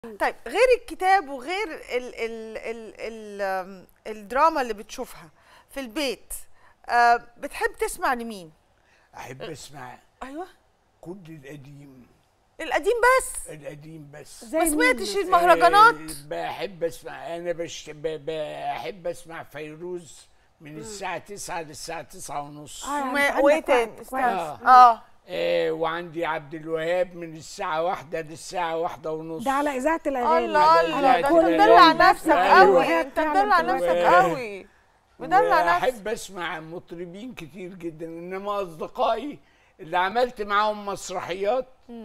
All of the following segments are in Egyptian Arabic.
طيب غير الكتاب وغير ال ال ال ال آم، الدراما اللي بتشوفها في البيت آه، بتحب تسمع لمين احب اسمع ايوه كل القديم القديم بس القديم بس زي ما مين سمعتش مثلاً؟ المهرجانات آه، بحب اسمع انا بش... ب... بحب اسمع فيروز من الساعة 9 للساعة 9 ونص آه، وما- عندك وايه وقت تاني كويس. استنى. آه. اه آه وعندي عبد الوهاب من الساعة واحدة للساعة واحدة ونص ده على اذاعه الاغاني الله الله لا، ده كل انت مدلع يوم نفسك بس. قوي أيوة. انت مدلع نفسك و- قوي مدلع نفسك واحب اسمع مطربين كتير جدا انما اصدقائي اللي عملت معاهم مسرحيات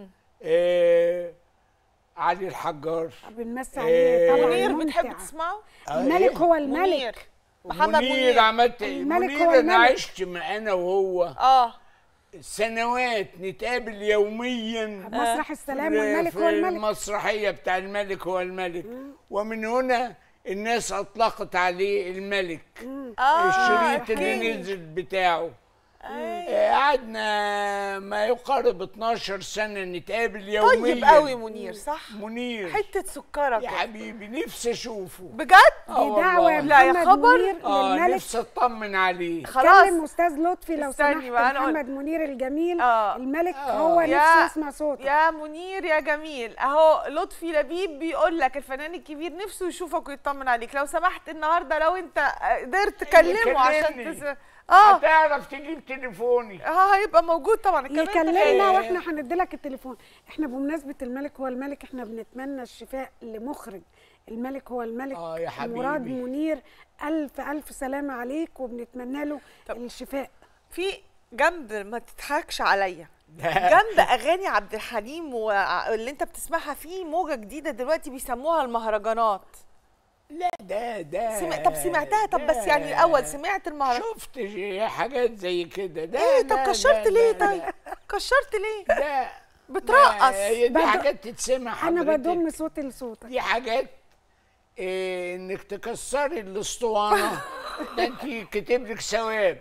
آه علي الحجار بنمسي إيه. عليه طبعا منير ممتع. بتحب تسمعه الملك هو الملك منير محمد منير منير عملت الملك منير هو انا الملك. عشت مع انا وهو اه سنوات نتقابل يوميا مسرح السلام في- والملك في هو الملك المسرحية بتاع الملك هو الملك ومن هنا الناس أطلقت عليه الملك اه الشريط اللي أوكي. نزل بتاعه أيوة. آه، قعدنا ما يقارب 12 سنة نتقابل يوميا طيب قوي منير صح منير حته سكره يا كده حبيبي نفسي اشوفه بجد آه دي دعوه والله. لا يا محمد خبر. منير اه للملك نفسي اطمن عليه خلاص كلم استاذ لطفي لو استني سمحت بقى، أنا أقول- محمد منير الجميل آه. الملك آه. هو يا- نفسه يسمع صوتك يا منير يا جميل اهو لطفي لبيب بيقول لك الفنان الكبير نفسه يشوفك ويطمن عليك لو سمحت النهارده لو انت قدرت تكلمه عشان كلمني. تس... اه هتعرف تجيب تليفوني اه هيبقى موجود طبعا الكلام ده يكلمنا إيه. واحنا هنديلك التليفون احنا بمناسبه الملك هو الملك احنا بنتمنى الشفاء لمخرج الملك هو الملك آه يا حبيبي. مراد منير الف الف سلامه عليك وبنتمنى له طب. الشفاء في جنب ما تضحكش عليا جنب اغاني عبد الحليم واللي انت بتسمعها في موجه جديده دلوقتي بيسموها المهرجانات لا ده ده سمع... طب سمعتها طب بس يعني الاول سمعت المهرجان شفت حاجات زي كده ده ايه طب لا، كشرت لا، ليه لا، طيب كشرت ليه لا ده بترقص. لا، هي دي بدو- حاجات تتسمع انا حضرتك. بضم صوتي لصوتك دي حاجات إيه انك تكسري الاسطوانه ده انت كاتب لك ثواب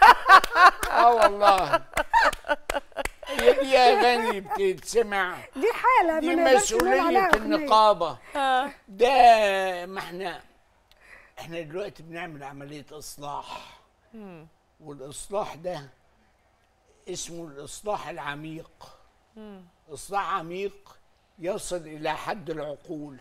اه والله هي دي اغاني بتتسمع دي حاله دي ما نقدرش نقول مسؤوليه عليها أغنية. النقابه آه. ده ما احنا احنا دلوقتي بنعمل عمليه اصلاح والاصلاح ده اسمه الاصلاح العميق اصلاح عميق يصل الى حد العقول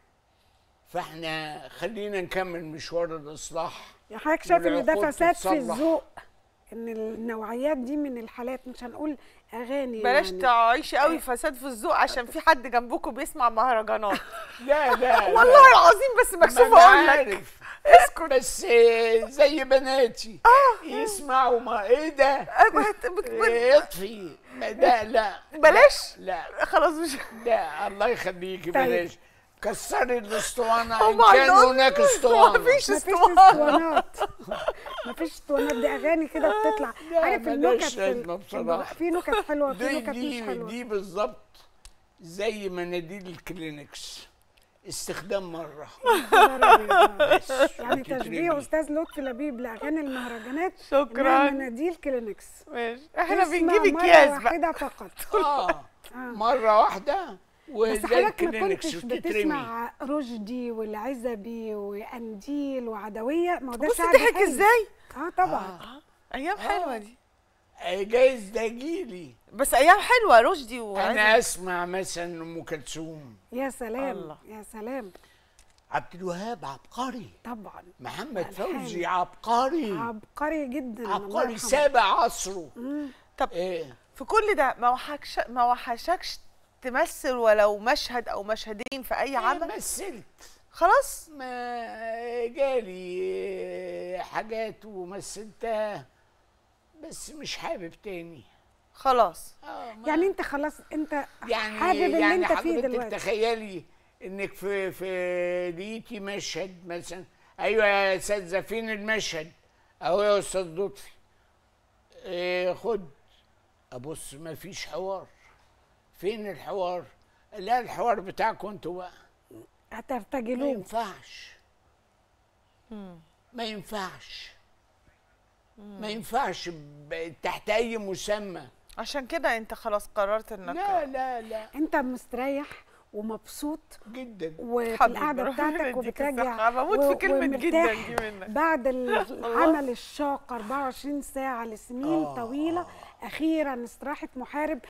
فاحنا خلينا نكمل مشوار الاصلاح يا حضرتك شايف ان ده والعقول فساد في تتصلح. الذوق ان النوعيات دي من الحالات مش هنقول اغاني بلاش يعني. تعيشي قوي فساد في الذوق عشان في حد جنبكم بيسمع مهرجانات لا لا والله العظيم بس مكسوفه ما اقول أنا لك عارف. اسكت بس آه، زي بناتي يسمعوا ما ايه ده بت- بت- بت- إيه، اطفي ما ده لا بلاش لا خلاص مش لا الله يخليكي طيب. بلاش كسري الاسطوانه Oh ان my كان God. هناك اسطوانه مفيش مفيش اسطوانه اسطوانات مفيش اسطوانات دي اغاني كده بتطلع لا، عارف النكت ملهاش في ال- لازمة بصراحة. في نكت حلوه في دي نكت مش دي حلوه دي بالظبط زي مناديل الكلينكس استخدام مره بس يعني تترمي. تشبيه استاذ لطفي لبيب لاغاني المهرجانات شكراً. إنها مناديل كلينكس ماشي احنا اسمع بنجيب مرة اكياس بقى واحده فقط اه مره واحده بس وزي حضرتك ما الكلينكس كنتش وتترمي بتسمع رشدي والعزبي وانديل وعدويه ما هو ده بص شعب ضحك حلو. ازاي اه طبعا ايام حلوه دي آه، جايز ده جيلي بس ايام حلوه رشدي و انا اسمع مثلا ام كلثوم يا سلام الله. يا سلام عبد الوهاب عبقري طبعا محمد ألحان. فوزي عبقري عبقري جدا الله عبقري يرحمه. سابع عصره طب ايه في كل ده ما وحكش ما وحشكش تمثل ولو مشهد او مشهدين في اي عمل مثلت خلاص ما جالي حاجات ومثلتها بس مش حابب تاني خلاس آه، ما- يعني انت خلاص انت يعني حابب اللي يعني انت فيه حضرتك دلوقتي تخيلي انك في في لقيتي مشهد مثلا ايوه يا استاذه فين المشهد اهو يا استاذ لطفي إيه خد ابص ما فيش حوار فين الحوار لا الحوار بتاعكم انتوا بقى ما هترتجلوه ينفعش ما ينفعش ما ينفعش ب- تحت اي مسمى عشان كده انت خلاص قررت انك لا لا لا انت مستريح ومبسوط جدا وفي حبيبي، القعده ربنا بتاعتك يديك وبتراجع الصحة. بموت في و- كلمة جداً ومرتاح دي منك. بعد العمل الشاق 24 ساعه لسنين آه، طويله اخيرا استراحه محارب